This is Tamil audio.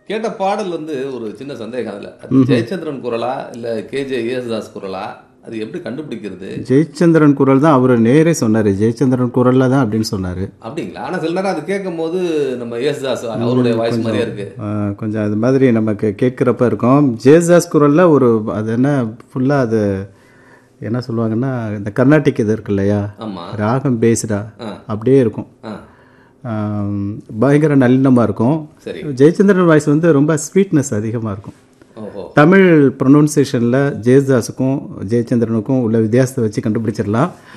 கேட்ட பாடல் வந்து ஒரு சின்ன சந்தேகம் அதுல அது ஜெயச்சந்திரன் குரலா இல்ல கேஜே யேசுதாஸ் குரலா அது எப்படி கண்டுபிடிக்கிறது ஜெயச்சந்திரன் குரல் தான் அவர் நேரே சொன்னார் ஜெயச்சந்திரன் குரலில் தான் அப்படின்னு சொன்னார் அப்படிங்களா ஆனா சில நேரம் அது கேட்கும் போது நம்ம யேசுதாஸ் அவருடைய வாய்ஸ் மாதிரியா இருக்கு கொஞ்சம் அது மாதிரி நமக்கு கேட்குறப்ப இருக்கும் ஜேசாஸ் குரலில் ஒரு அது என்ன ஃபுல்லாக அது என்ன சொல்லுவாங்கன்னா இந்த கர்நாடிக் இது இருக்கு இல்லையா ஆமா ராகம் பேஸ்டா ஆ. அப்படியே இருக்கும் ஆ, ஆம், பயங்கர நல்லினமாக இருக்கும் சரி ஜெயச்சந்திரன் வாய்ஸ் வந்து ரொம்ப ஸ்வீட்னஸ் அதிகமாக இருக்கும் ஓஹோ தமிழ் ப்ரொனவுன்சியேஷனில் ஜெயதாஸுக்கும் ஜெயச்சந்திரனுக்கும் உள்ள வித்தியாசத்தை வச்சு கண்டுபிடிச்சிடலாம்